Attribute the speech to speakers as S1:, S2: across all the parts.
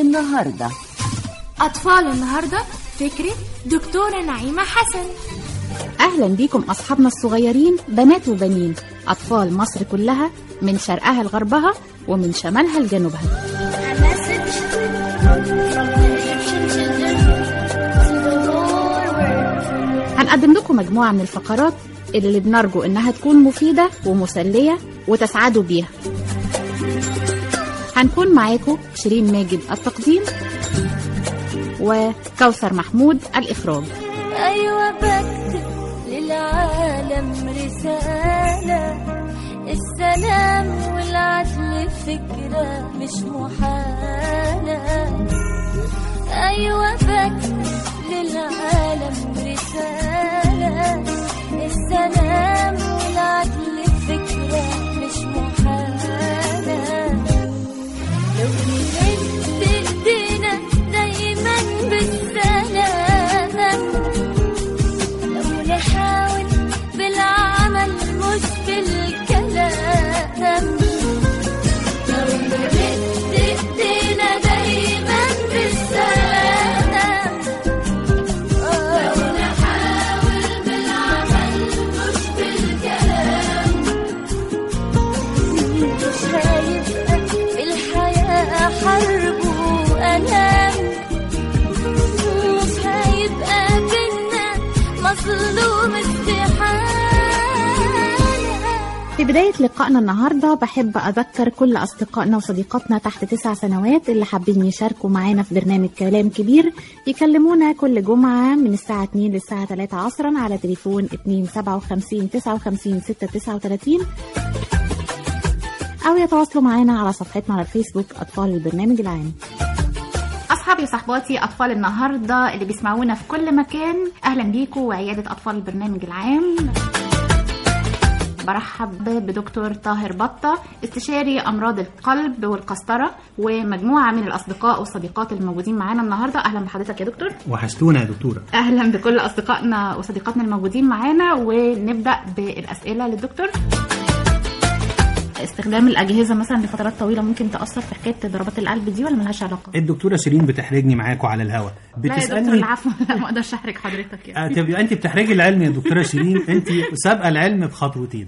S1: النهاردة
S2: أطفال النهاردة فكرة دكتورة نعيمة حسن
S3: أهلا بيكم أصحابنا الصغيرين بنات وبنين أطفال مصر كلها من شرقها لغربها ومن شمالها لجنوبها هنقدم لكم مجموعة من الفقرات اللي بنرجو إنها تكون مفيدة ومسلية وتسعدوا بيها هنكون معاكم شيرين ماجد التقديم وكوثر محمود الإخراج
S4: أيوة بكتب للعالم رسالة السلام والعدل فكرة مش محالة أيوة بكتب للعالم رسالة السلام والعدل فكرة مش محالة لو نمد ايدينا دايما بالسلام لو نحاول بالعمل مش بالكلام لو نمد ايدينا دايما بالسلام لو نحاول بالعمل مش بالكلام مش هيبقى في الحياة حرب وألام مش هيبقى بينا مظلوم استحالة
S3: في بداية لقائنا النهاردة بحب أذكر كل أصدقائنا وصديقاتنا تحت تسع سنوات اللي حابين يشاركوا معانا في برنامج كلام كبير يكلمونا كل جمعة من الساعة 2 للساعة 3 عصرا على تليفون 257 59 639 أو يتواصلوا معانا على صفحتنا على الفيسبوك أطفال البرنامج العام أصحابي وصحباتي أطفال النهاردة اللي بيسمعونا في كل مكان أهلا بيكم وعيادة أطفال البرنامج العام برحب بدكتور طاهر بطة استشاري أمراض القلب والقسطرة ومجموعة من الأصدقاء والصديقات الموجودين معانا النهاردة أهلا بحضرتك يا دكتور
S5: وحشتونا يا دكتورة
S3: أهلا بكل أصدقائنا وصديقاتنا الموجودين معانا ونبدأ بالأسئلة للدكتور استخدام الأجهزة مثلا لفترات طويلة ممكن تأثر في حكاية ضربات القلب دي ولا ملهاش علاقة؟
S5: الدكتورة شيرين بتحرجني معاكوا على الهوا
S3: لا يا دكتور
S5: بتسألني
S3: العفو لا ما أقدرش أحرج حضرتك يعني
S5: آه، تبقى انت بتحرجي العلم يا دكتوره شيرين انت سابقه العلم بخطوتين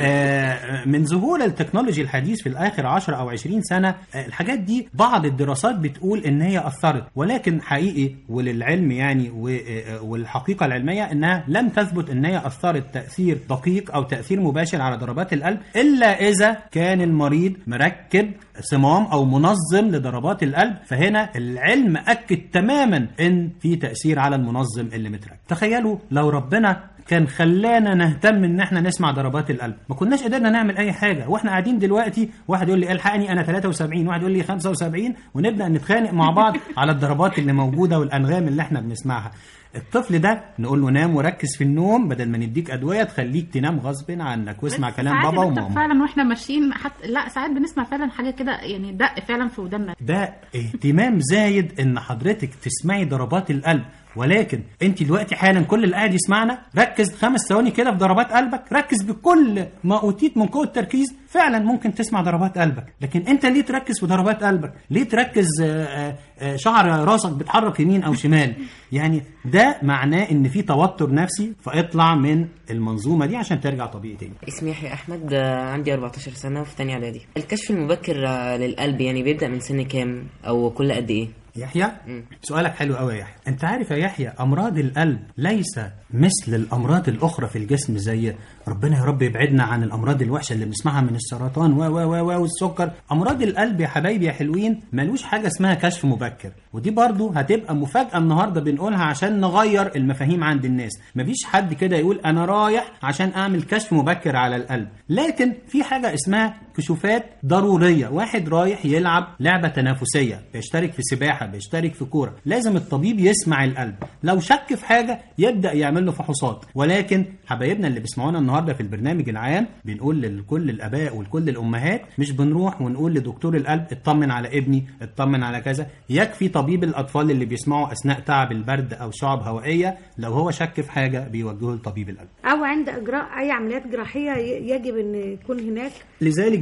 S5: آه، من ظهور التكنولوجي الحديث في الاخر 10 او 20 سنه آه، الحاجات دي بعض الدراسات بتقول ان هي اثرت ولكن حقيقي وللعلم يعني و- آه، والحقيقه العلميه انها لم تثبت ان هي اثرت تاثير دقيق او تاثير مباشر على ضربات القلب الا اذا كان المريض مركب صمام او منظم لضربات القلب فهنا العلم اكد تماما ان في تاثير على المنظم اللي متركب تخيلوا لو ربنا كان خلانا نهتم ان احنا نسمع ضربات القلب ما كناش قدرنا نعمل اي حاجه واحنا قاعدين دلوقتي واحد يقول لي الحقني انا 73 واحد يقول لي 75 ونبدا نتخانق مع بعض على الضربات اللي موجوده والانغام اللي احنا بنسمعها الطفل ده نقول له نام وركز في النوم بدل ما نديك ادويه تخليك تنام غصب عنك واسمع
S3: بس
S5: كلام
S3: ساعات
S5: بابا
S3: يا دكتور
S5: وماما
S3: فعلا واحنا ماشيين حتى لا ساعات بنسمع فعلا حاجه كده يعني دق فعلا في ودنا
S5: ده اهتمام زايد ان حضرتك تسمعي ضربات القلب ولكن انت دلوقتي حالا كل اللي قاعد يسمعنا ركز خمس ثواني كده في ضربات قلبك ركز بكل ما اوتيت من قوه تركيز فعلا ممكن تسمع ضربات قلبك لكن انت ليه تركز في ضربات قلبك ليه تركز آه، آه، آه، شعر راسك بيتحرك يمين او شمال يعني ده معناه ان في توتر نفسي فاطلع من المنظومه دي عشان ترجع طبيعي تاني
S6: اسمي يحيى احمد آه، عندي 14 سنه وفي تانية اعدادي الكشف المبكر آه، للقلب يعني بيبدا من سن كام او كل قد ايه
S5: يحيى سؤالك حلو قوي يا يحيى انت عارف يا يحيى امراض القلب ليس مثل الامراض الاخرى في الجسم زي ربنا يا رب يبعدنا عن الامراض الوحشه اللي بنسمعها من السرطان و و و و والسكر امراض القلب يا حبايبي يا حلوين ملوش حاجه اسمها كشف مبكر ودي برضو هتبقى مفاجاه النهارده بنقولها عشان نغير المفاهيم عند الناس مفيش حد كده يقول انا رايح عشان اعمل كشف مبكر على القلب لكن في حاجه اسمها كشوفات ضروريه واحد رايح يلعب لعبه تنافسيه بيشترك في سباحه بيشترك في كوره لازم الطبيب يسمع القلب لو شك في حاجه يبدا يعمل له فحوصات ولكن حبايبنا اللي بيسمعونا النهارده في البرنامج العام بنقول لكل الاباء ولكل الامهات مش بنروح ونقول لدكتور القلب اطمن على ابني اطمن على كذا يكفي طبيب الاطفال اللي بيسمعوا اثناء تعب البرد او شعب هوائيه لو هو شك في حاجه بيوجهه لطبيب القلب
S7: او عند اجراء اي عمليات جراحيه ي- يجب ان يكون هناك
S5: لذلك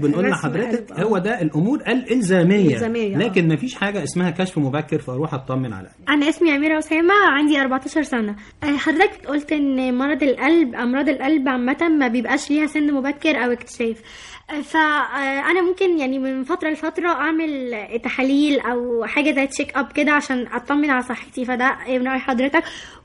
S5: بنقول
S1: رسم
S5: لحضرتك
S1: قلب، آه.
S5: هو ده الامور الالزاميه
S1: الإلزامية، آه.
S5: لكن مفيش حاجه اسمها كشف مبكر فاروح اطمن على
S7: انا اسمي اميره اسامه عندي 14 سنه آه، حضرتك قلت ان مرض القلب امراض القلب عامه ما بيبقاش ليها سن مبكر او اكتشاف فانا ممكن يعني من فتره لفتره اعمل تحاليل او حاجه زي تشيك اب كده عشان اطمن على صحتي فده من راي حضرتك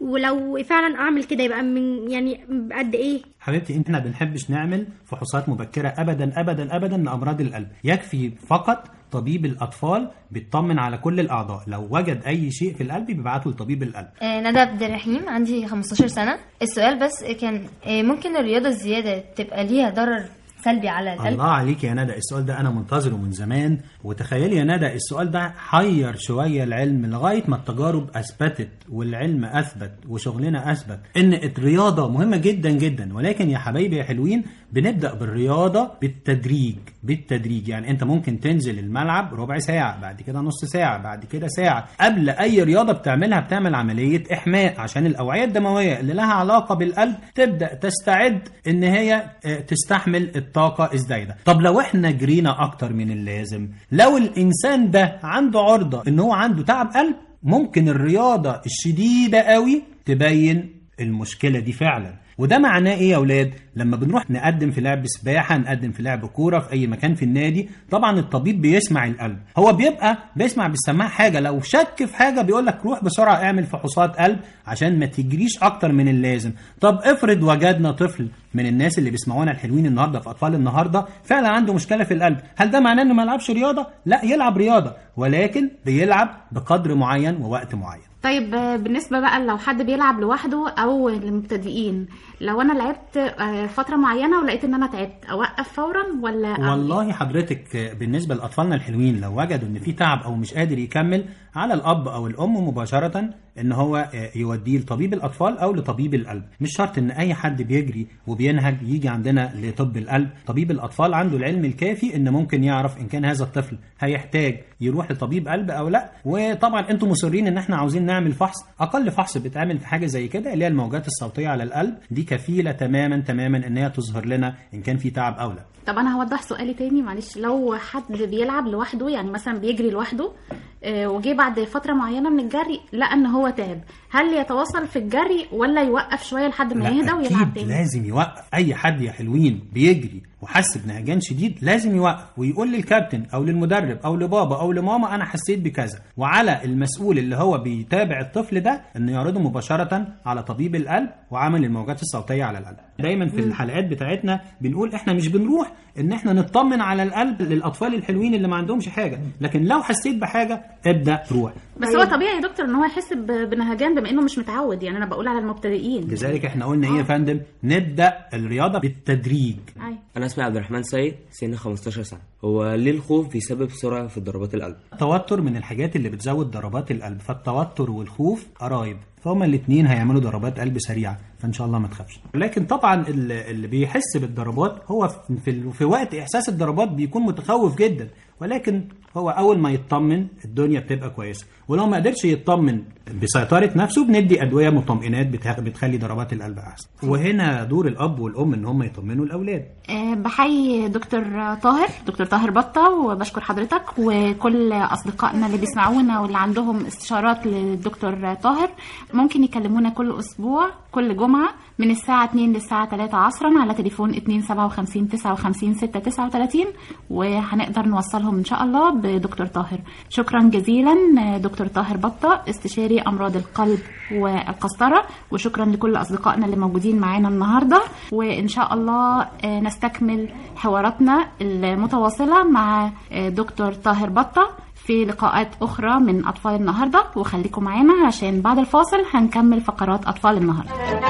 S7: ولو فعلا اعمل كده يبقى من يعني قد ايه
S5: حبيبتي احنا بنحبش نعمل فحوصات مبكره ابدا ابدا ابدا لامراض القلب يكفي فقط طبيب الاطفال بيطمن على كل الاعضاء لو وجد اي شيء في القلب بيبعته لطبيب القلب
S4: آه، ندى عبد الرحيم عندي 15 سنة السؤال بس كان آه، ممكن الرياضة الزيادة تبقى ليها ضرر سلبي على القلب
S5: الله عليك يا ندى السؤال ده انا منتظره من زمان وتخيلي يا ندى السؤال ده حير شويه العلم لغايه ما التجارب اثبتت والعلم اثبت وشغلنا اثبت ان الرياضه مهمه جدا جدا ولكن يا حبايبي يا حلوين بنبدا بالرياضه بالتدريج بالتدريج يعني انت ممكن تنزل الملعب ربع ساعه بعد كده نص ساعه بعد كده ساعه قبل اي رياضه بتعملها بتعمل عمليه احماء عشان الاوعيه الدمويه اللي لها علاقه بالقلب تبدا تستعد ان هي آه، تستحمل الطاقه الزايده طب لو احنا جرينا اكتر من اللازم لو الانسان ده عنده عرضه ان هو عنده تعب قلب ممكن الرياضه الشديده قوي تبين المشكله دي فعلا وده معناه ايه يا اولاد لما بنروح نقدم في لعب سباحه نقدم في لعب كوره في اي مكان في النادي طبعا الطبيب بيسمع القلب هو بيبقى بيسمع بالسماعه حاجه لو شك في حاجه بيقول لك روح بسرعه اعمل فحوصات قلب عشان ما تجريش اكتر من اللازم طب افرض وجدنا طفل من الناس اللي بيسمعونا الحلوين النهارده في اطفال النهارده فعلا عنده مشكله في القلب هل ده معناه انه ما يلعبش رياضه لا يلعب رياضه ولكن بيلعب بقدر معين ووقت معين
S3: طيب آه، بالنسبة بقى لو حد بيلعب لوحده أو للمبتدئين لو أنا لعبت آه، فترة معينة ولقيت إن أنا تعبت أوقف فورا ولا أعمل
S5: والله حضرتك بالنسبه لاطفالنا الحلوين لو وجدوا ان في تعب او مش قادر يكمل على الاب او الام مباشره ان هو يوديه لطبيب الاطفال او لطبيب القلب مش شرط ان اي حد بيجري وبينهج يجي عندنا لطب القلب طبيب الاطفال عنده العلم الكافي ان ممكن يعرف ان كان هذا الطفل هيحتاج يروح لطبيب قلب او لا وطبعا انتم مصرين ان احنا عاوزين نعمل فحص اقل فحص بيتعمل في حاجه زي كده اللي هي الموجات الصوتيه على القلب دي كفيله تماما تماما ان هي تظهر لنا ان كان في تعب او لا
S3: طب انا هوضح سؤالي تاني معلش لو حد بيلعب لوحده يعني مثلا بيجري لوحده آه، وجي بعد فتره معينه من الجري لقى ان هو تعب هل يتواصل في الجري ولا يوقف شويه لحد ما
S5: لا
S3: يهدى ويلعب
S5: أكيد
S3: تاني
S5: لازم يوقف اي حد يا حلوين بيجري وحس بنهجان شديد لازم يوقف ويقول للكابتن او للمدرب او لبابا او لماما انا حسيت بكذا وعلى المسؤول اللي هو بيتابع الطفل ده انه يعرضه مباشره على طبيب القلب وعمل الموجات الصوتيه على القلب دايما في الحلقات بتاعتنا بنقول احنا مش بنروح ان احنا نطمن على القلب للاطفال الحلوين اللي ما عندهمش حاجه لكن لو حسيت بحاجه ابدا روح
S3: بس هو طبيعي يا دكتور ان هو يحس ب- بنهجان بما انه مش متعود يعني انا بقول على المبتدئين
S5: لذلك احنا قلنا ايه يا فندم نبدا الرياضه بالتدريج
S3: أيوة.
S8: انا اسمي عبد الرحمن سيد سني 15 سنه هو ليه الخوف بيسبب سرعه في ضربات القلب
S5: التوتر من الحاجات اللي بتزود ضربات القلب فالتوتر والخوف قرايب فهما الاثنين هيعملوا ضربات قلب سريعه فان شاء الله ما تخافش لكن طبعا اللي اللي بيحس بالضربات هو في- في, في وقت احساس الضربات بيكون متخوف جدا ولكن هو اول ما يطمن الدنيا بتبقى كويسه ولو ما قدرش يطمن بسيطره نفسه بندي ادويه مطمئنات بتخ- بتخلي ضربات القلب احسن وهنا دور الاب والام ان هم يطمنوا الاولاد
S3: آه، بحيي دكتور طاهر دكتور طاهر بطة وبشكر حضرتك وكل أصدقائنا اللي بيسمعونا واللي عندهم استشارات للدكتور طاهر ممكن يكلمونا كل أسبوع كل جمعة من الساعة 2 للساعة 3 عصرا على تليفون 257 59 639 وهنقدر نوصلهم إن شاء الله بدكتور طاهر شكرا جزيلا آه، دكتور طاهر بطة استشاري أمراض القلب والقسطرة وشكرا لكل أصدقائنا اللي موجودين معانا النهاردة وإن شاء الله آه، نستكمل حواراتنا المتواصلة مع آه، دكتور طاهر بطة في لقاءات أخرى من أطفال النهاردة وخليكم معانا عشان بعد الفاصل هنكمل فقرات أطفال النهاردة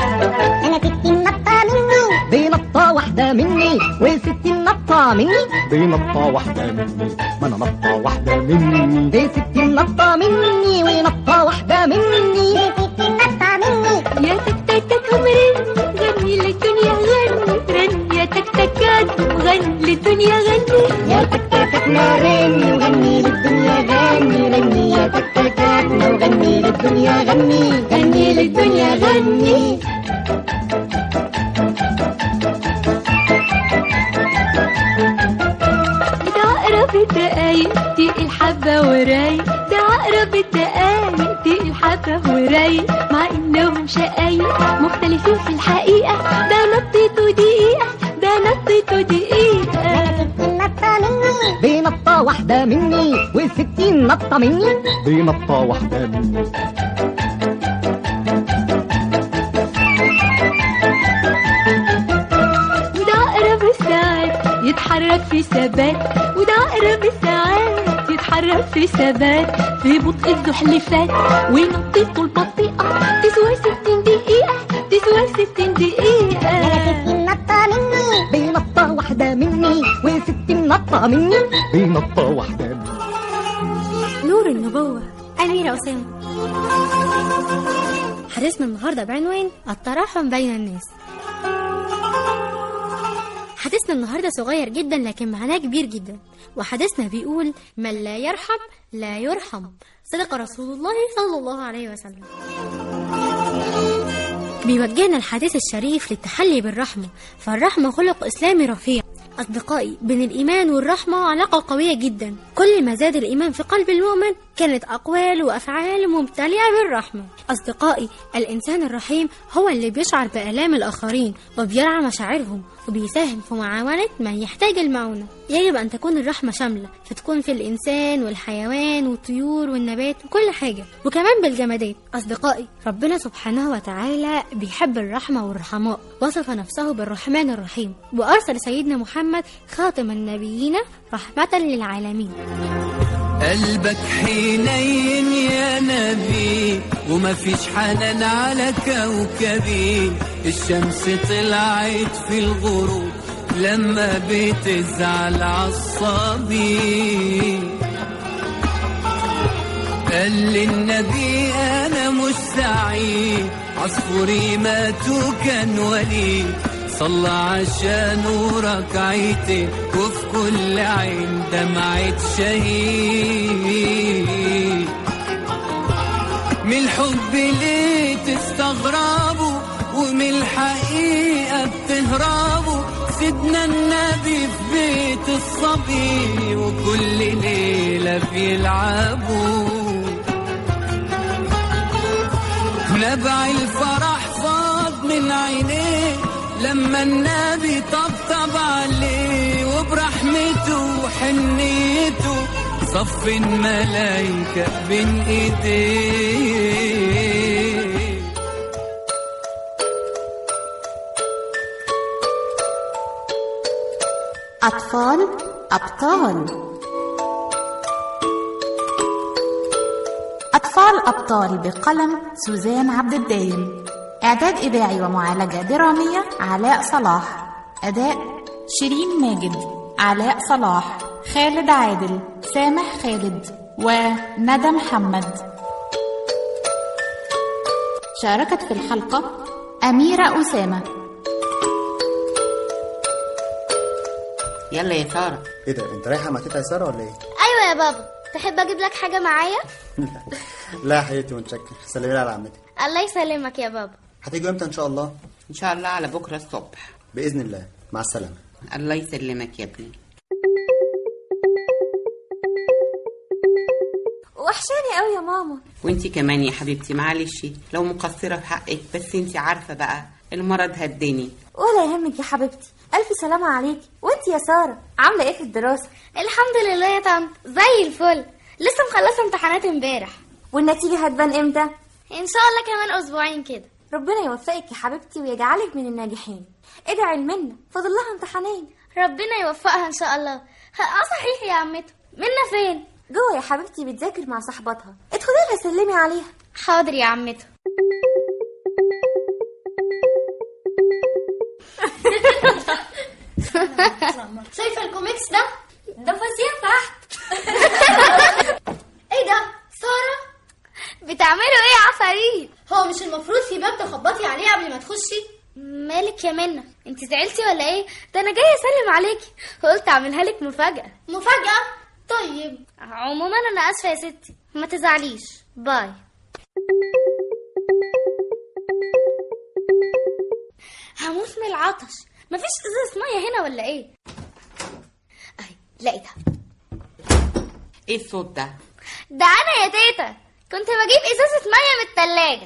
S9: انا ستي النطة مني
S10: دي نطة واحدة مني وستي النطة مني
S11: دي نطة واحدة مني ما أنا نطة واحدة مني
S10: دي ستي النطة مني ونطة واحدة مني
S9: دي ستي النطة مني
S4: يا تكتكات عمرين غني للدنيا غني رن يا تكتكات غني للدنيا غني
S9: يا تكتكاتنا غني وغني للدنيا غني غني يا تكتكاتنا وغني للدنيا غني غني للدنيا غني
S1: رايق ده عقرب الدقايق دي الحبة ورايق مع انهم شقايق مختلفين في الحقيقة ده نطيته دقيقة ده نطيته دقيقة
S10: نطة مني بنطة واحدة مني وستين نطة مني
S11: بنطة واحدة مني
S1: وده عقرب الساعات يتحرك في ثبات وده عقرب الساعات يتحرك في ثبات في بطء الزحلفات ونطيته البطيئة تسوى ستين دقيقة تسوى ستين دقيقة
S10: ستين نطة مني بنطة واحدة مني وستين نطة مني
S11: بنطة واحدة مني
S7: نور النبوة أميرة أسامة حديثنا النهاردة بعنوان التراحم بين الناس حديثنا النهاردة صغير جدا لكن معناه كبير جدا وحديثنا بيقول من لا يرحم لا يرحم صدق رسول الله صلى الله عليه وسلم بيوجهنا الحديث الشريف للتحلي بالرحمة فالرحمة خلق إسلامي رفيع أصدقائي بين الإيمان والرحمة علاقة قوية جدا كل ما زاد الإيمان في قلب المؤمن كانت أقوال وأفعال ممتلئة بالرحمة أصدقائي الإنسان الرحيم هو اللي بيشعر بآلام الآخرين وبيرعى مشاعرهم وبيساهم في معاونة من يحتاج المعونة يجب أن تكون الرحمة شاملة فتكون في الإنسان والحيوان والطيور والنبات وكل حاجة وكمان بالجمادات أصدقائي ربنا سبحانه وتعالى بيحب الرحمة والرحماء وصف نفسه بالرحمن الرحيم وأرسل سيدنا محمد خاتم النبيين رحمة للعالمين
S12: قلبك حنين يا نبي وما فيش حنان على كوكبي الشمس طلعت في الغروب لما بتزعل عصابي قال للنبي انا مش سعيد عصفوري مات وكان وليد صلى عشانه ركعتين وفي كل عين دمعة شهيد من الحب ليه تستغربوا ومن الحقيقة بتهربوا سيدنا النبي في بيت الصبي وكل ليلة بيلعبوا نبع الفرح فاض من عينيه لما النبي طبطب عليه وبرحمته وحنيته صف الملايكة بين ايديه
S3: أطفال أبطال أطفال أبطال بقلم سوزان عبد الدايم إعداد إذاعي ومعالجة درامية علاء صلاح أداء شيرين ماجد علاء صلاح خالد عادل سامح خالد وندى محمد شاركت في الحلقة أميرة أسامة
S13: يلا يا سارة
S14: ايه ده انت رايحه مع تيتا ساره ولا ايه
S15: ايوه يا بابا تحب اجيب لك حاجه معايا
S14: لا يا حبيبتي متشكر سلمي لي على عمتك
S15: الله يسلمك يا بابا
S14: هتيجوا امتى ان شاء الله
S13: ان شاء الله على بكرة الصبح
S14: باذن الله مع السلامه
S13: الله يسلمك يا ابني
S16: وحشاني قوي يا ماما
S13: وانتي كمان يا حبيبتي معلش لو مقصرة في حقك بس انتي عارفة بقى المرض هدني
S16: ولا يهمك يا حبيبتي الف سلامه عليكي وانت يا ساره عامله ايه في الدراسه
S15: الحمد لله يا طنط زي الفل لسه مخلصه امتحانات امبارح
S16: والنتيجه هتبان امتى
S15: ان شاء الله كمان اسبوعين كده
S16: ربنا يوفقك يا حبيبتي ويجعلك من الناجحين ادعي لمنى فاضل لها امتحانين
S15: ربنا يوفقها ان شاء الله اه صحيح يا عمته منا فين
S16: جوه يا حبيبتي بتذاكر مع صاحباتها ادخلي لها سلمي عليها
S15: حاضر يا عمته شايفه الكوميكس ده ده فظيع تحت ايه ده ساره بتعملوا ايه يا عفاريت هو مش المفروض في باب تخبطي عليه قبل ما تخشي مالك يا منى انت زعلتي ولا ايه ده انا جايه اسلم عليكي قلت اعملها لك مفاجاه مفاجاه طيب عموما انا اسفه يا ستي ما تزعليش باي هموت من العطش مفيش ازازه ميه هنا ولا ايه اهي لقيتها
S13: ايه الصوت ده
S15: ده انا يا تيتا كنت بجيب ازازة مية من التلاجة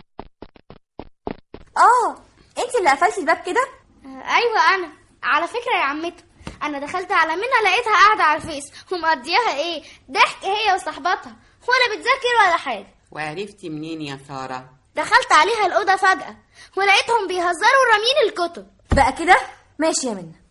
S16: اه انت اللي قفلتي الباب كده
S15: ايوه انا على فكرة يا عمته انا دخلت على منى لقيتها قاعدة على الفيس ومقضياها ايه ضحك هي وصاحباتها ولا بتذاكر ولا حاجة
S13: وعرفتي منين يا سارة
S15: دخلت عليها الأوضة فجأة ولقيتهم بيهزروا رامين الكتب
S16: بقى كده ماشي يا منى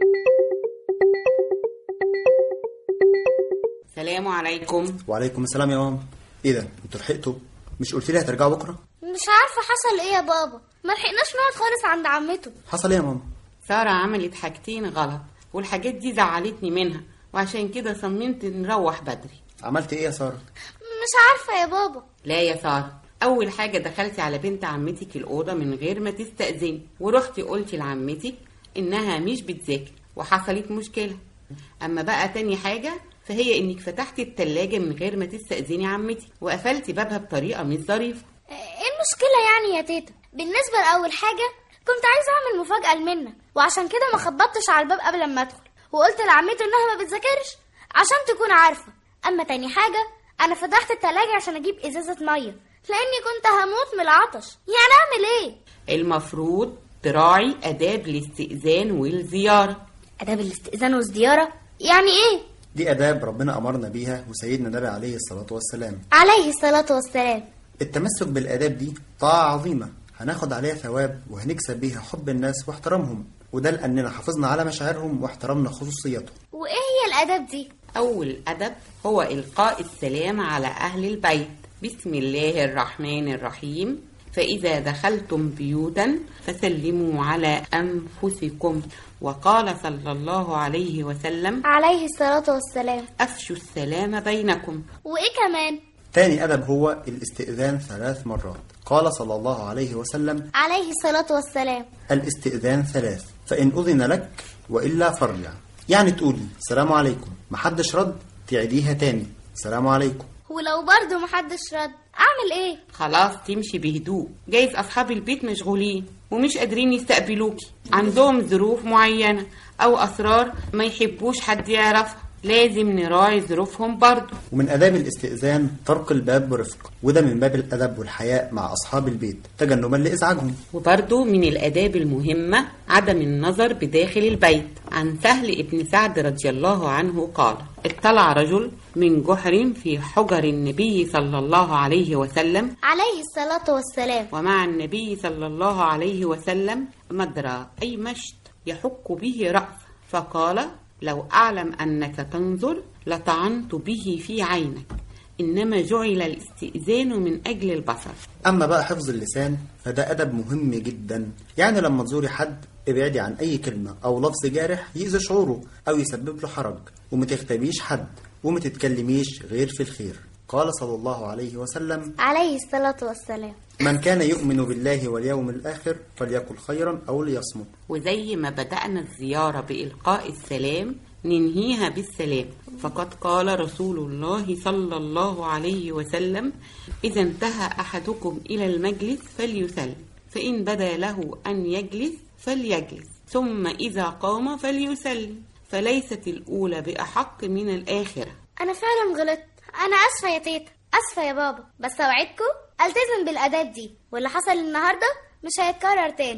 S13: سلام عليكم
S14: وعليكم السلام يا ماما ايه ده انتوا لحقتوا مش قلت لي هترجعوا بكره
S15: مش عارفة حصل ايه يا بابا ما لحقناش نقعد خالص عند عمته
S14: حصل ايه يا ماما
S13: سارة عملت حاجتين غلط والحاجات دي زعلتني منها وعشان كده صممت نروح بدري
S14: عملت ايه يا ساره
S15: مش عارفة يا بابا
S13: لا يا سارة أول حاجة دخلتي على بنت عمتك الأوضة من غير ما تستأذني ورحتي قلتي لعمتك إنها مش بتذاكر وحصلت مشكلة أما بقى تاني حاجة فهي إنك فتحتي التلاجة من غير ما تستأذني عمتك وقفلتي بابها بطريقة مش ظريفة
S15: ايه المشكلة يعني يا تيتا بالنسبة لأول حاجة كنت عايزة أعمل مفاجأة لمنى وعشان كده ما خبطتش على الباب قبل ما أدخل وقلت لعمته إنها ما بتذاكرش عشان تكون عارفة أما تاني حاجة أنا فتحت التلاجة عشان أجيب إزازة مية لأني كنت هموت من العطش يعني أعمل إيه؟
S13: المفروض تراعي آداب الاستئذان والزيارة
S15: آداب الاستئذان والزيارة يعني إيه؟
S14: دي اداب ربنا امرنا بيها وسيدنا النبي عليه الصلاه والسلام
S15: عليه الصلاة والسلام
S14: التمسك بالاداب دي طاعه عظيمه هناخد عليها ثواب وهنكسب بيها حب الناس واحترامهم وده لاننا حافظنا على مشاعرهم واحترمنا خصوصياتهم
S15: وإيه هي الآداب دي؟
S13: أول أدب هو إلقاء السلام على أهل البيت بسم الله الرحمن الرحيم فإذا دخلتم بيوتا فسلموا على أنفسكم وقال صلى الله عليه وسلم
S15: عليه الصلاة والسلام
S13: أفشوا السلام بينكم
S15: وإيه كمان؟
S14: تاني أدب هو الاستئذان ثلاث مرات قال صلى الله عليه وسلم
S15: عليه الصلاة والسلام
S14: الاستئذان ثلاث فإن أذن لك وإلا فارجع يعني تقولي السلام عليكم محدش رد تعيديها تاني السلام عليكم
S15: ولو برضه محدش رد أعمل إيه؟
S13: خلاص تمشي بهدوء جايز أصحاب البيت مشغولين ومش قادرين يستقبلوكي عندهم ظروف معينة أو أسرار ما يحبوش حد يعرفها لازم نراعي ظروفهم برضه
S14: ومن آداب الاستئذان طرق الباب برفق وده من باب الأدب والحياء مع أصحاب البيت تجنبا لإزعاجهم
S13: وبرضه من الآداب المهمة عدم النظر بداخل البيت عن سهل ابن سعد رضي الله عنه قال اطلع رجل من جحر في حجر النبي صلى الله عليه وسلم
S15: عليه الصلاة والسلام
S13: ومع النبي صلى الله عليه وسلم مدرى أي مشط يحك به رأس فقال لو أعلم أنك تنظر لطعنت به في عينك إنما جعل الاستئذان من أجل البصر
S14: أما بقى حفظ اللسان فده أدب مهم جدا يعني لما تزوري حد ابعدي عن أي كلمة أو لفظ جارح يأذي شعوره أو يسبب له حرج وما تغتابيش حد وما تتكلميش غير في الخير قال صلى الله عليه وسلم
S15: عليه الصلاة والسلام
S14: من كان يؤمن بالله واليوم الآخر فليقل خيرا أو ليصمت
S13: وزي ما بدأنا الزيارة بإلقاء السلام ننهيها بالسلام فقد قال رسول الله صلى الله عليه وسلم إذا انتهى أحدكم إلى المجلس فليسلم فإن بدا له أن يجلس فليجلس ثم إذا قام فليسلم فليست الأولى بأحق من الآخرة
S15: أنا فعلا غلطت أنا آسفة يا تيتا آسفة يا بابا بس أوعدكم ألتزم بالآداب دي واللي حصل النهاردة مش هيتكرر تاني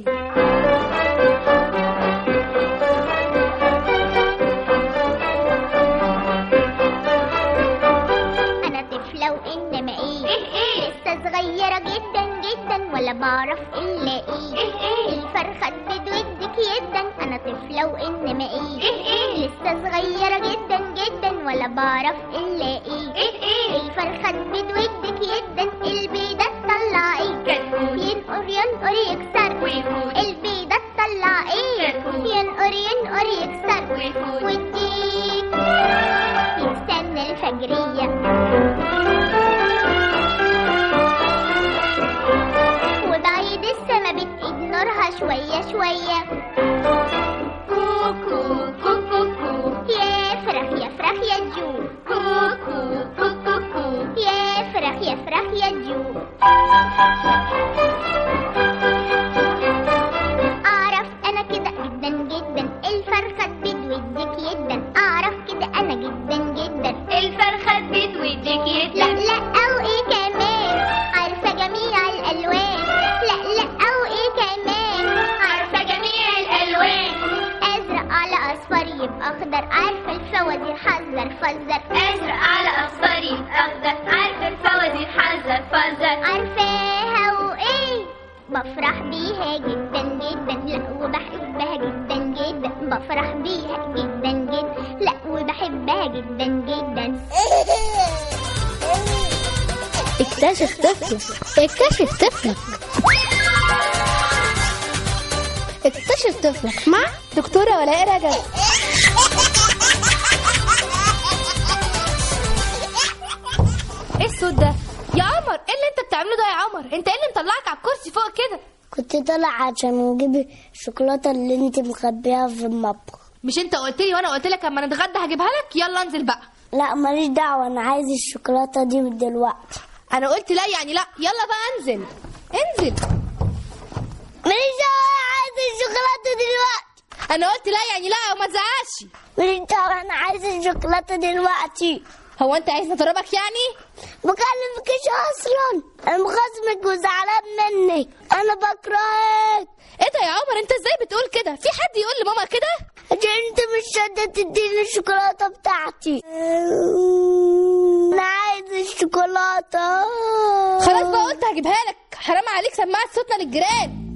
S9: انا طفلة وانما ايه لسه صغيرة جدا جدا ولا بعرف الا ايه الفرخة تدودك جدا انا طفلة وانما ايه لسه صغيرة جدا جدا ولا بعرف الا ايه الفرخة تدودك جدا البيضة تطلع ايه ينقر ينقر يكسر البيضة تطلع ايه ينقر ينقر يكسر والديك يستنى الفجرية وبعيد السما بتقيد نورها شوية شوية كوكو كوكو كو يا فرح يا فرح يا جو كوكو كوكو كو يا فرح يا فرح يا جو أعرف أنا كده جدا جدا الفرخة تبيض ودك جدا أعرف كده أنا جدا جدا الفرخة تبيض ودك
S17: فزر ازرق على اخضر يبقى اخضر عارفه الفوازير حذر فزر عارفاها وايه بفرح بيها جدا جدا لا وبحبها جدا جدا بفرح بيها جدا جدا لا وبحبها جدا جدا
S18: اكتشف طفلك اكتشف طفلك اكتشف طفلك مع دكتورة ولاء رجب
S2: ايه الصوت ده يا عمر ايه اللي انت بتعمله ده يا عمر انت ايه اللي مطلعك على الكرسي فوق كده
S18: كنت طالع عشان اجيب الشوكولاتة اللي انت مخبيها في المطبخ
S2: مش انت قلت لي وانا قلت لك اما نتغدى هجيبها لك يلا انزل بقى
S18: لا ماليش دعوة انا عايز الشوكولاتة دي من دلوقتي
S2: انا قلت لا يعني لا يلا بقى انزل انزل
S18: ماليش دعوة انا عايز الشوكولاتة دلوقتي
S2: انا قلت لا يعني لا وما تزعقش
S18: ماليش دعوة انا عايز الشوكولاتة دلوقتي
S2: هو انت عايز اضربك يعني
S18: بكلمكش اصلا انا مخصمك وزعلان منك انا بكرهك
S2: ايه ده يا عمر انت ازاي بتقول كده في حد يقول لماما كده
S18: عشان انت مش راضية تديني الشوكولاتة بتاعتي انا عايز الشوكولاتة
S2: خلاص بقى قلت هجيبها لك حرام عليك سمعت صوتنا للجيران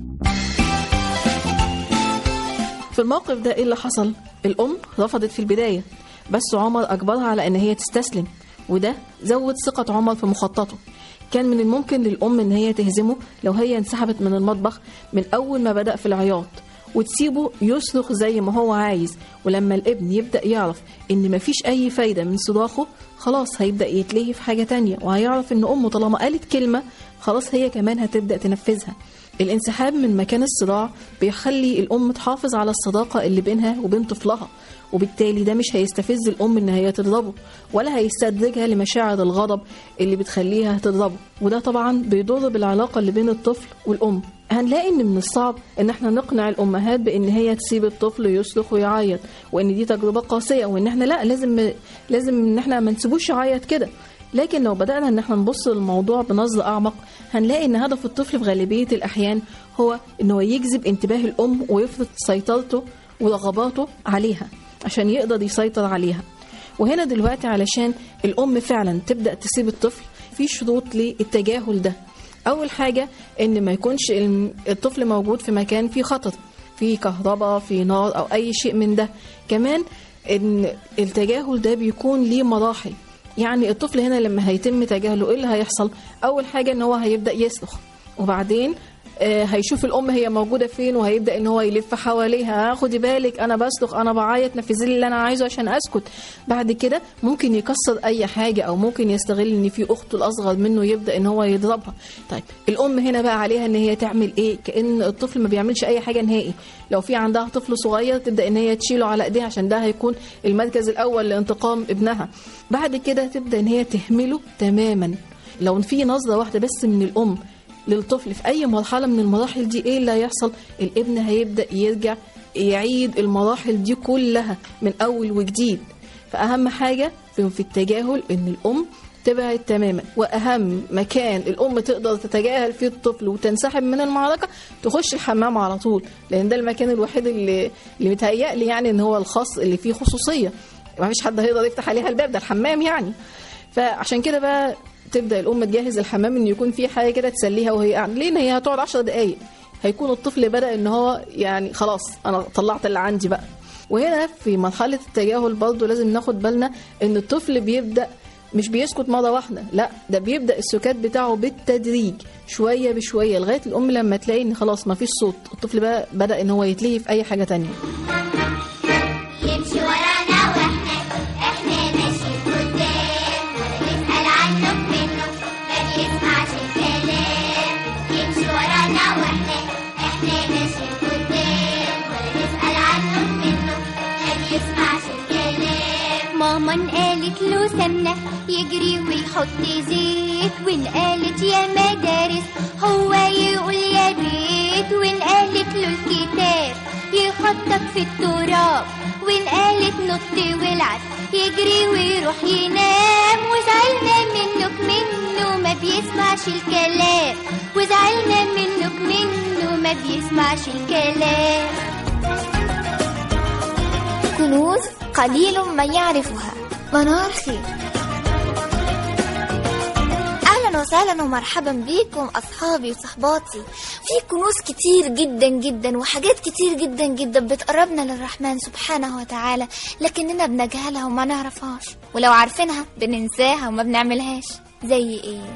S19: في الموقف ده ايه اللي حصل الام رفضت في البدايه بس عمر اجبرها على ان هي تستسلم وده زود ثقه عمر في مخططه كان من الممكن للام ان هي تهزمه لو هي انسحبت من المطبخ من اول ما بدا في العياط وتسيبه يصرخ زي ما هو عايز ولما الابن يبدا يعرف ان مفيش اي فايده من صراخه خلاص هيبدا يتلهي في حاجه تانية وهيعرف ان امه طالما قالت كلمه خلاص هي كمان هتبدا تنفذها الانسحاب من مكان الصراع بيخلي الام تحافظ على الصداقه اللي بينها وبين طفلها وبالتالي ده مش هيستفز الام ان هي تضربه ولا هيستدرجها لمشاعر الغضب اللي بتخليها تضربه وده طبعا بيضر بالعلاقه اللي بين الطفل والام هنلاقي ان من الصعب ان احنا نقنع الامهات بان هي تسيب الطفل يصرخ ويعيط وان دي تجربه قاسيه وان احنا لا لازم لازم ان احنا ما نسيبوش يعيط كده لكن لو بدأنا ان احنا نبص للموضوع بنظرة اعمق هنلاقي ان هدف الطفل في غالبية الاحيان هو ان هو يجذب انتباه الام ويفرض سيطرته ورغباته عليها عشان يقدر يسيطر عليها وهنا دلوقتي علشان الام فعلا تبدأ تسيب الطفل في شروط للتجاهل ده اول حاجة ان ما يكونش الطفل موجود في مكان فيه خطر في كهرباء في نار او اي شيء من ده كمان ان التجاهل ده بيكون ليه مراحل يعني الطفل هنا لما هيتم تجاهله ايه اللي هيحصل اول حاجه ان هو هيبدا يصرخ وبعدين آه هيشوف الام هي موجوده فين وهيبدا ان هو يلف حواليها خدي بالك انا بصرخ انا بعيط نفذي لي اللي انا عايزه عشان اسكت بعد كده ممكن يكسر اي حاجه او ممكن يستغل ان في اخته الاصغر منه يبدا ان هو يضربها طيب الام هنا بقى عليها ان هي تعمل ايه كان الطفل ما بيعملش اي حاجه نهائي لو في عندها طفل صغير تبدا ان هي تشيله على ايديها عشان ده هيكون المركز الاول لانتقام ابنها بعد كده تبدا ان هي تهمله تماما لو في نظره واحده بس من الام للطفل في اي مرحله من المراحل دي ايه اللي هيحصل الابن هيبدا يرجع يعيد المراحل دي كلها من اول وجديد فاهم حاجه في التجاهل ان الام تبعد تماما واهم مكان الام تقدر تتجاهل فيه الطفل وتنسحب من المعركه تخش الحمام على طول لان ده المكان الوحيد اللي اللي متهيألي يعني ان هو الخاص اللي فيه خصوصيه ما فيش حد هيقدر يفتح عليها الباب ده الحمام يعني فعشان كده بقى تبدا الام تجهز الحمام ان يكون في حاجه كده تسليها وهي قاعده ليه هي هتقعد 10 دقائق هيكون الطفل بدا ان هو يعني خلاص انا طلعت اللي عندي بقى وهنا في مرحله التجاهل برضه لازم ناخد بالنا ان الطفل بيبدا مش بيسكت مرة واحدة لا ده بيبدأ السكات بتاعه بالتدريج شوية بشوية لغاية الأم لما تلاقي إن خلاص ما فيش صوت الطفل بقى بدأ إن هو يتلهي في أي حاجة تانية
S17: يمشي ورانا واحنا احنا ماشيين قدام ولا نسأل عنه منه ما بيسمعش الكلام يمشي ورانا واحنا احنا ماشيين قدام ولا نسأل عنه منه ما بيسمعش الكلام ماما قالت له سمنة يجري ويحط زيت وان قالت يا مدارس هو يقول يا ريت وان قالت له الكتاب يحطك في التراب وان قالت نط والعب يجري ويروح ينام وزعلنا منك منه ما بيسمعش الكلام وزعلنا منك منه ما بيسمعش الكلام
S18: كنوز قليل من يعرفها
S20: منار خير اهلا وسهلا ومرحبا بيكم اصحابي وصحباتي في كنوز كتير جدا جدا وحاجات كتير جدا جدا بتقربنا للرحمن سبحانه وتعالى لكننا بنجهلها وما نعرفهاش ولو عارفينها بننساها وما بنعملهاش زي ايه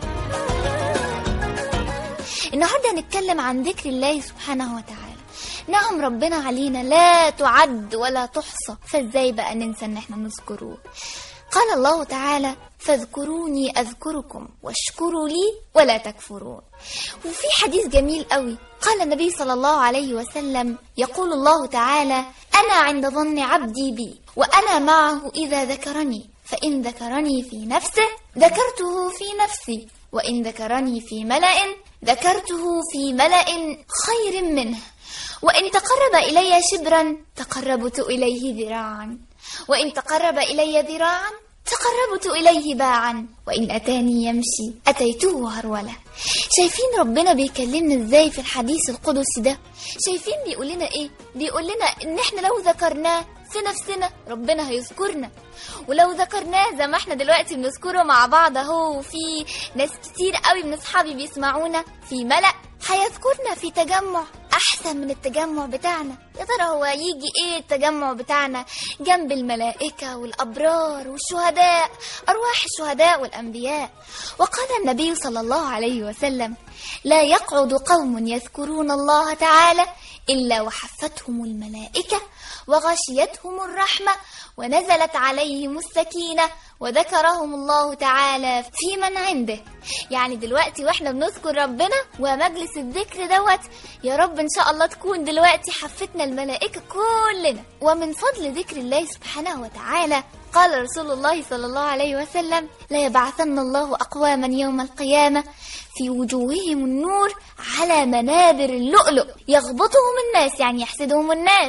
S20: النهارده هنتكلم عن ذكر الله سبحانه وتعالى نعم ربنا علينا لا تعد ولا تحصى فازاي بقى ننسى ان احنا نذكره قال الله تعالى فاذكروني اذكركم واشكروا لي ولا تكفرون وفي حديث جميل قوي قال النبي صلى الله عليه وسلم يقول الله تعالى انا عند ظن عبدي بي وانا معه اذا ذكرني فان ذكرني في نفسه ذكرته في نفسي وان ذكرني في ملا ذكرته في ملا خير منه وإن تقرب إلي شبرا تقربت إليه ذراعا وإن تقرب إلي ذراعا تقربت إليه باعا وإن أتاني يمشي أتيته هرولة شايفين ربنا بيكلمنا ازاي في الحديث القدسي ده شايفين بيقول لنا ايه بيقول لنا ان احنا لو ذكرناه في نفسنا ربنا هيذكرنا ولو ذكرناه زي ما احنا دلوقتي بنذكره مع بعض اهو وفي ناس كتير قوي من اصحابي بيسمعونا في ملأ هيذكرنا في تجمع احسن من التجمع بتاعنا يا ترى هو يجي ايه التجمع بتاعنا جنب الملائكة والابرار والشهداء ارواح الشهداء والانبياء وقال النبي صلى الله عليه وسلم لا يقعد قوم يذكرون الله تعالى الا وحفتهم الملائكة وغشيتهم الرحمة ونزلت عليهم السكينة وذكرهم الله تعالى في من عنده يعني دلوقتي واحنا بنذكر ربنا ومجلس الذكر دوت يا رب ان شاء الله تكون دلوقتي حفتنا الملائكة كلنا ومن فضل ذكر الله سبحانه وتعالى قال رسول الله صلى الله عليه وسلم لا يبعثن الله أقواما يوم القيامة في وجوههم النور على منابر اللؤلؤ يغبطهم الناس يعني يحسدهم الناس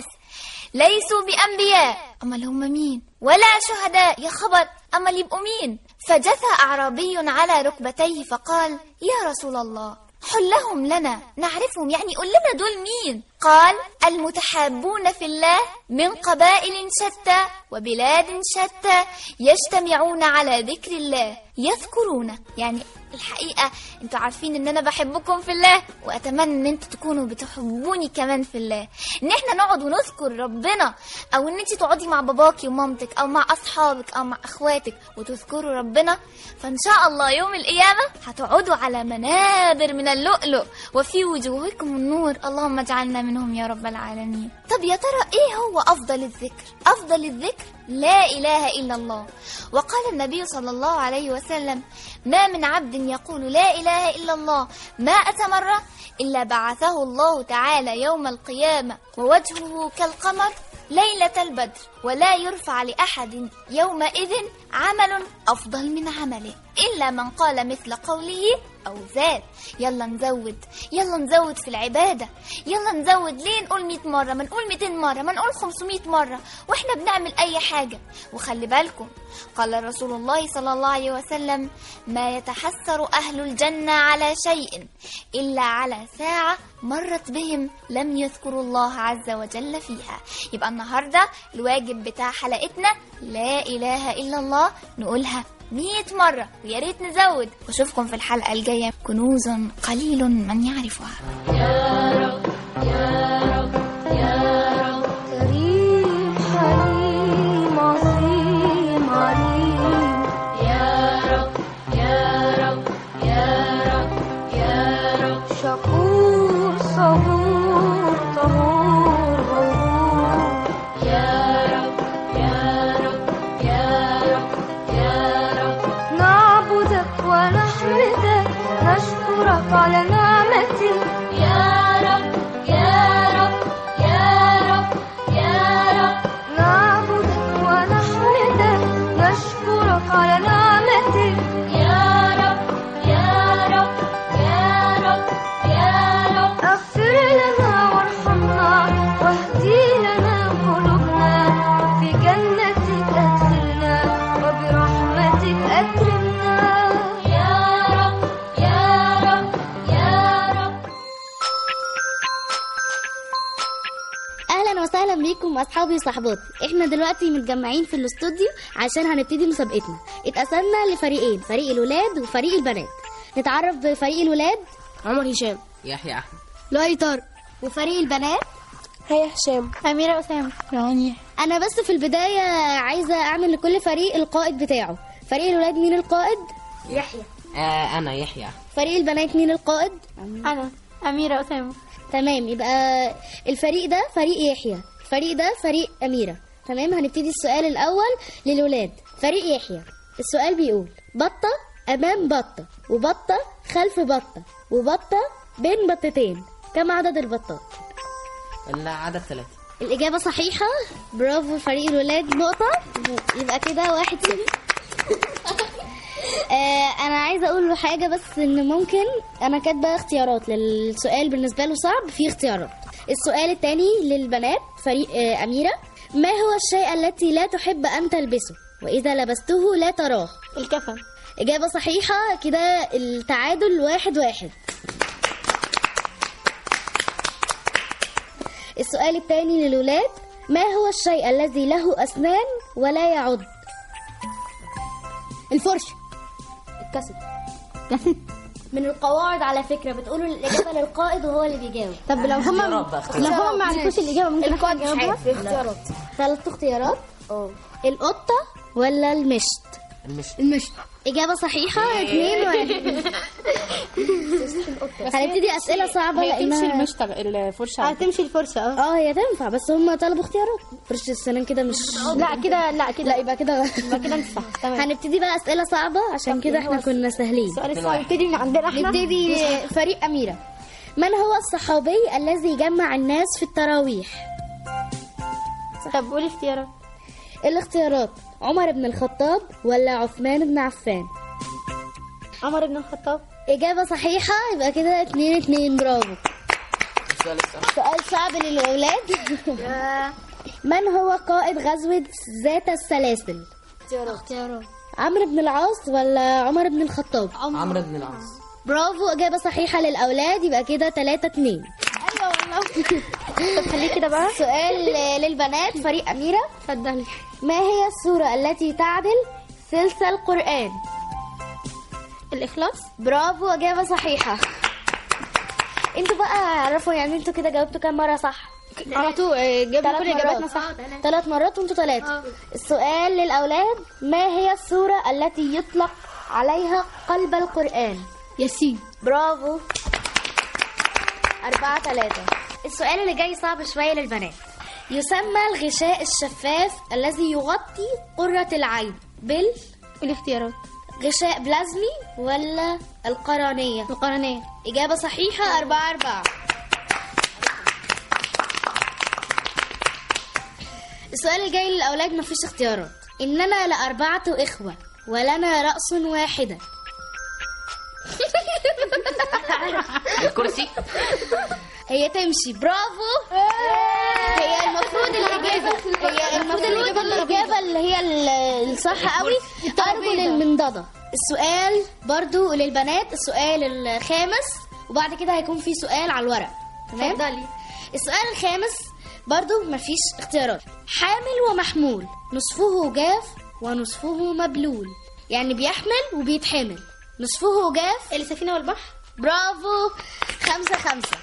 S20: ليسوا بأنبياء أما هم مين ولا شهداء يا خبر أما يبقوا مين فجثى أعرابي على ركبتيه فقال يا رسول الله حلهم لنا نعرفهم يعني قل لنا دول مين قال المتحابون في الله من قبائل شتى وبلاد شتى يجتمعون على ذكر الله يذكرون يعني الحقيقة انتوا عارفين ان انا بحبكم في الله واتمنى ان انتوا تكونوا بتحبوني كمان في الله ان احنا نقعد ونذكر ربنا او ان انت تقعدي مع باباكي ومامتك او مع اصحابك او مع اخواتك وتذكروا ربنا فان شاء الله يوم القيامة هتقعدوا على منابر من اللؤلؤ وفي وجوهكم النور اللهم اجعلنا منهم يا رب العالمين طب يا ترى ايه هو افضل الذكر افضل الذكر لا اله الا الله وقال النبي صلى الله عليه وسلم ما من عبد يقول لا اله الا الله مائة مرة الا بعثه الله تعالى يوم القيامة ووجهه كالقمر ليلة البدر ولا يرفع لأحد يومئذ عمل أفضل من عمله إلا من قال مثل قوله أو زاد يلا نزود يلا نزود في العبادة يلا نزود ليه نقول 100 مرة ما نقول 200 مرة ما نقول 500 مرة وإحنا بنعمل أي حاجة وخلي بالكم قال رسول الله صلى الله عليه وسلم ما يتحسر أهل الجنة على شيء إلا على ساعة مرت بهم لم يذكروا الله عز وجل فيها يبقى النهاردة الواجب بتاع حلقتنا لا إله إلا الله نقولها مئة مرة ويا ريت نزود واشوفكم في الحلقة الجاية كنوز قليل من يعرفها
S9: كريم حليم عظيم عليم يا رب يا رب يا رب يا رب شكور صبور طهور غفور يا رب يا رب يا رب يا رب نعبدك ونحمدك نشكرك على نعمتك يا رب يا رب يا رب يا رب نعبدك ونحمدك نشكرك على نعمتك يا رب يا رب يا رب يا رب اغفر
S21: اهلا بيكم اصحابي وصحباتي احنا دلوقتي متجمعين في الاستوديو عشان هنبتدي مسابقتنا اتقسمنا لفريقين فريق الولاد وفريق البنات نتعرف بفريق الولاد عمر هشام
S6: يحيى احمد
S21: لؤي طارق وفريق البنات هيا هشام أميرة أسامة رانيا أنا بس في البداية عايزة أعمل لكل فريق القائد بتاعه فريق الولاد مين القائد؟ يحيى
S6: آه انا يحيى
S21: فريق البنات مين القائد؟ أنا أميرة أسامة تمام يبقى الفريق ده فريق يحيى الفريق ده فريق أميرة تمام هنبتدي السؤال الأول للولاد فريق يحيى السؤال بيقول بطة أمام بطة وبطة خلف بطة وبطة بين بطتين كم عدد البطات؟
S6: العدد ثلاثة
S21: الإجابة صحيحة برافو فريق الولاد نقطة يبقى كده واحد صفر آه أنا عايزة أقول له حاجة بس إن ممكن أنا كاتبة اختيارات للسؤال بالنسبة له صعب في اختيارات السؤال الثاني للبنات فريق آه أميرة ما هو الشيء التي لا تحب أن تلبسه وإذا لبسته لا تراه الكفن إجابة صحيحة كده التعادل واحد واحد السؤال الثاني للولاد ما هو الشيء الذي له أسنان ولا يعض الفرشة الكاسيت كاسيت من القواعد على فكرة بتقولوا الإجابة للقائد وهو اللي بيجاوب طب لو هم
S6: اختيارات بقى، اختيارات.
S21: لو هم ما عرفوش الإجابة ممكن
S15: القائد
S21: حد
S15: مش
S21: يجاوبها؟
S15: عارف، في اختيارات.
S21: ثلاث اختيارات اه القطة ولا المشط
S6: المشط
S21: المشط إجابة صحيحة اتنين واحد هنبتدي أسئلة صعبة
S3: هي
S21: لأنها
S3: تمشي المشط الفرشه
S21: هتمشي الفرشة اه اه هي تنفع بس هم طلبوا اختيارات فرشة السنان كده مش لا كده لا كده لا يبقى كده يبقى كده انت صح تمام هنبتدي بقى أسئلة صعبة عشان كده احنا كنا سهلين
S7: السؤال الصعب يبتدي من عندنا احنا
S21: نبتدي فريق أميرة من هو الصحابي الذي جمع الناس في التراويح
S7: طب قولي اختيارات
S21: الاختيارات عمر بن الخطاب ولا عثمان بن عفان
S7: عمر بن الخطاب
S21: إجابة صحيحة يبقى كده اتنين اتنين برافو
S6: السؤال الصعب
S21: سؤال صعب للأولاد من هو قائد غزوة ذات السلاسل
S7: اختيارات
S21: عمرو بن العاص ولا عمر بن الخطاب
S6: عمرو بن العاص
S21: برافو إجابة صحيحة للأولاد يبقى كده تلاتة اتنين
S7: ايوه والله طب خليك كده بقى
S21: سؤال للبنات فريق أميرة
S7: اتفضلي
S21: ما هي السورة التي تعدل ثلث القرآن
S7: الإخلاص
S21: برافو إجابة صحيحة انتوا بقى عرفوا يعني انتوا كده جاوبتوا كام مرة صح
S7: على طول آه، جبنا
S21: ثلاث
S7: كل اجاباتنا
S21: مرات.
S7: صح
S21: ثلاث مرات وانتوا ثلاثة السؤال للأولاد ما هي السورة التي يطلق عليها قلب القرآن
S7: ياسين
S21: برافو أربعة ثلاثة السؤال اللي جاي صعب شوية للبنات يسمى الغشاء الشفاف الذي يغطي قرة العين بال
S7: الاختيارات
S21: غشاء بلازمي ولا القرنية
S7: القرنية
S21: إجابة صحيحة أربعة أربعة السؤال الجاي للأولاد مفيش اختيارات إننا لأربعة إخوة ولنا رأس واحدة
S6: الكرسي
S21: هي تمشي برافو هي المفروض الإجابة هي المفروض الإجابة الإجابة اللي هي ال- الصح قوي أرجل المنضدة السؤال برضو للبنات السؤال الخامس وبعد كده هيكون في سؤال على الورق تمام
S7: اتفضلي.
S21: السؤال الخامس برضو مفيش اختيارات حامل ومحمول نصفه جاف ونصفه مبلول يعني بيحمل وبيتحمل نصفه جاف
S7: السفينة والبحر
S21: برافو خمسة خمسة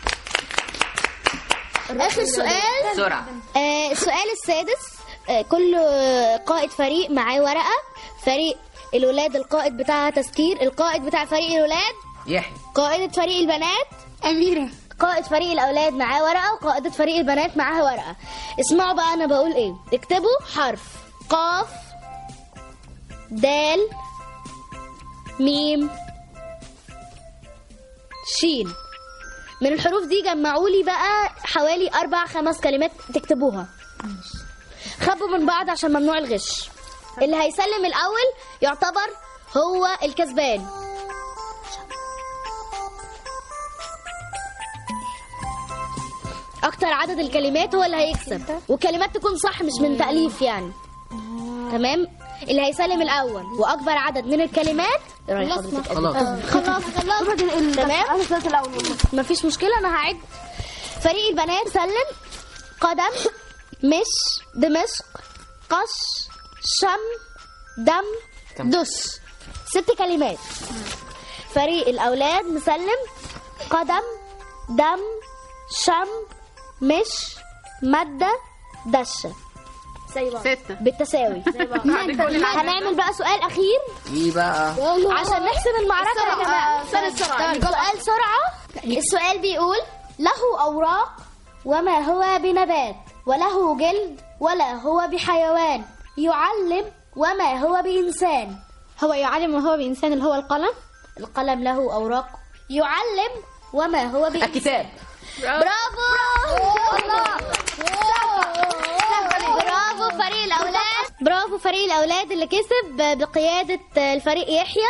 S21: آخر سؤال
S6: بسرعة
S21: آه السؤال السادس آه كل قائد فريق معاه ورقة فريق الولاد القائد بتاعها تذكير القائد بتاع فريق الولاد
S6: يحيى
S21: قائدة فريق البنات أميرة قائد فريق الأولاد معاه ورقة وقائدة فريق البنات معاها ورقة اسمعوا بقى أنا بقول إيه اكتبوا حرف قاف دال ميم شين من الحروف دي جمعوا لي بقى حوالي أربع خمس كلمات تكتبوها خبوا من بعض عشان ممنوع الغش اللي هيسلم الأول يعتبر هو الكسبان اكتر عدد الكلمات هو اللي هيكسب والكلمات تكون صح مش من تأليف يعني تمام اللي هيسلم الاول واكبر عدد من الكلمات رايح حضرتك قد-
S6: خلاص.
S21: آه، خلاص خلاص تمام مفيش مشكله انا هعد فريق البنات سلم قدم مش دمشق قش شم دم دش ست كلمات فريق الأولاد مسلم قدم دم شم مش مادة دشة زي بعض
S8: ستة
S21: بالتساوي
S8: زي بعض. بعد كل العدد
S21: هنعمل بقى سؤال أخير
S8: ايه بقى
S21: عشان نحسم المعركة يا
S8: السرعة.
S21: جماعة
S8: سؤال السرعة.
S21: سؤال سرعة السؤال بيقول له أوراق وما هو بنبات وله جلد ولا هو بحيوان يعلم وما هو بإنسان
S7: هو يعلم وهو بإنسان اللي هو القلم
S21: القلم له أوراق يعلم وما هو بإنسان
S8: الكتاب
S21: برافو الله برافو فريق الأولاد برافو فريق الأولاد اللي كسب بقيادة الفريق يحيى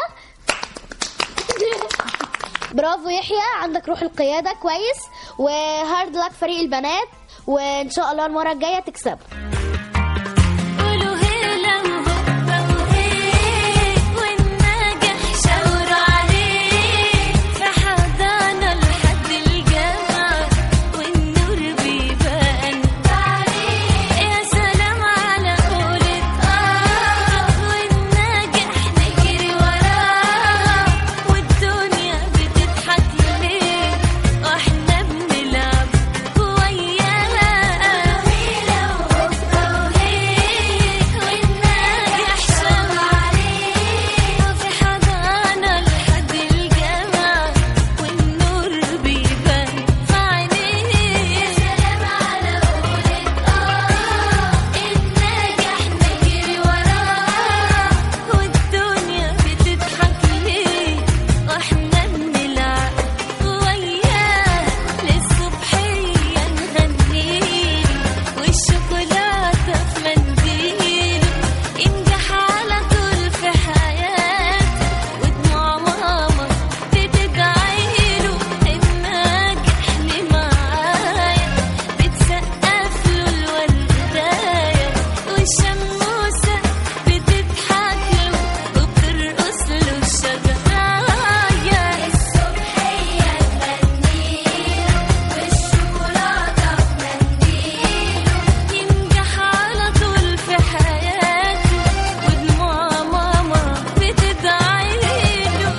S21: برافو يحيى عندك روح القيادة كويس وهارد لك فريق البنات وإن شاء الله المرة الجاية تكسبوا
S1: قولوا هلا وهوبا وهيه والناجح شاوروا عليه في حضانة لحد الجامعة والنور بيبان عليه يا سلام على قولة آه والناجح نجري وراه والدنيا بتضحك ليه واحنا بنلعب وياه هلا وهوبا وهيه والناجح شاور عليه في حضانة لحد الجامعة والنور بيبان في عينيه يا سلام على قولة آه الناجح نجري وراه والدنيا بتضحك ليه واحنا بنلعب وياه للصبحية نغنيله والشوكولاتة في منديله ينجح على طول في حياته ودموع ماما بتدعيله الناجح اللي معايا بتسقف له الورداية والشموسة بتضحك له وبترقص له الشجراية الصبحية تغنيله والشوكولاتة في منديله ينجح على طول في حياته ودموع ماما بتدعيله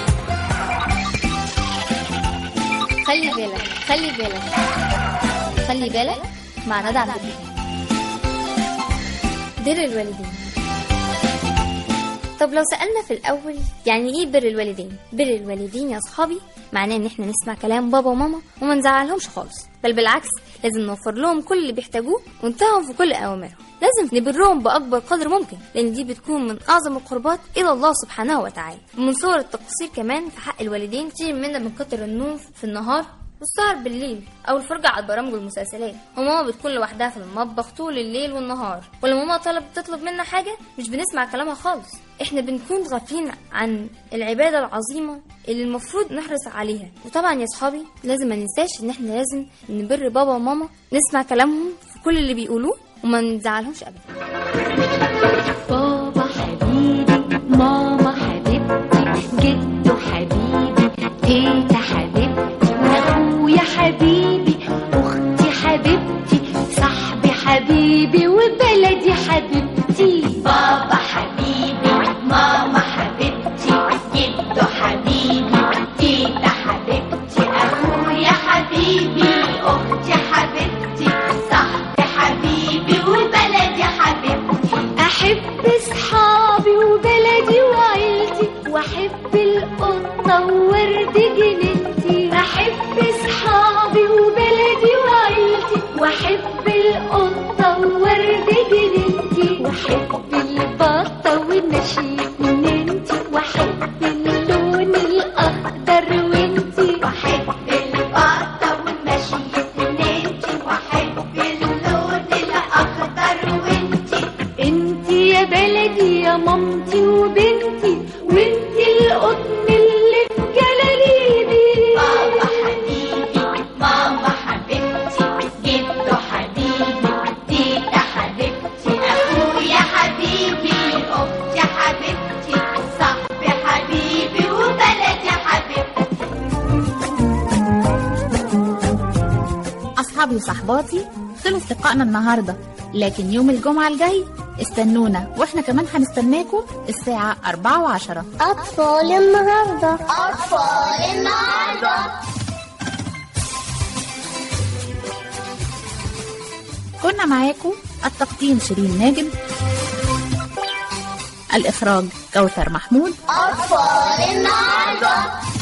S2: خلي بالك خلي بالك خلي بالك مع ندى عبد الرحيم بر الوالدين طب لو سألنا في الأول يعني إيه بر الوالدين؟ بر الوالدين يا أصحابي معناه إن إحنا نسمع كلام بابا وماما وما نزعلهمش خالص بل بالعكس لازم نوفر لهم كل اللي بيحتاجوه ونطيعهم في كل أوامرهم لازم نبرهم بأكبر قدر ممكن لأن دي بتكون من أعظم القربات إلى الله سبحانه وتعالى ومن صور التقصير كمان في حق الوالدين كتير منا من كتر النوم في النهار والسهر بالليل او الفرجه على البرامج والمسلسلات وماما بتكون لوحدها في المطبخ طول الليل والنهار ولما ماما طلب تطلب منا حاجه مش بنسمع كلامها خالص احنا بنكون غافلين عن العباده العظيمه اللي المفروض نحرص عليها وطبعا يا صحابي لازم ما ننساش ان احنا لازم نبر بابا وماما نسمع كلامهم في كل اللي بيقولوه وما نزعلهمش ابدا
S1: بابا حبيبي ماما حبيبتي جدو حبيبي تيتا حبيبتي اخويا حبيبي اختي حبيبتي صاحبي حبيبي وبلدي حبيبتي بابا حبيبي ماما حبيبتي جدو حبيبي تيتا حبيبتي اخويا حبيبي اختي حبيبتي صاحبي حبيبي وبلدي حبيبتي احب اصحابي وبلدي وعيلتي واحب القطه وورد جنينتي احب اصحابي وبلدي وعيلتي واحب القطه وورد جنينتي واحب البطه ونشيد ننتي واحب اللون الاخضر وانتي واحب البطه ونشيد ننتي واحب اللون الاخضر وانتي انتي يا بلدي يا مامتي وبنتي وانتي القطن اللي في جلاليبي بابا حبيبي ماما حبيبتي جدو حبيبي تيتا حبيبتي اخويا حبيبي اختي حبيبتي صاحبي حبيبي وبلدي حبيبتي
S3: أصحابي وصحباتي خلص لقائنا النهاردة لكن يوم الجمعة الجاي استنونا واحنا كمان هنستناكم الساعة 4 و10
S18: أطفال النهاردة
S17: أطفال النهاردة
S3: كنا معاكم التقديم شيرين ناجم الإخراج كوثر محمود
S17: أطفال النهاردة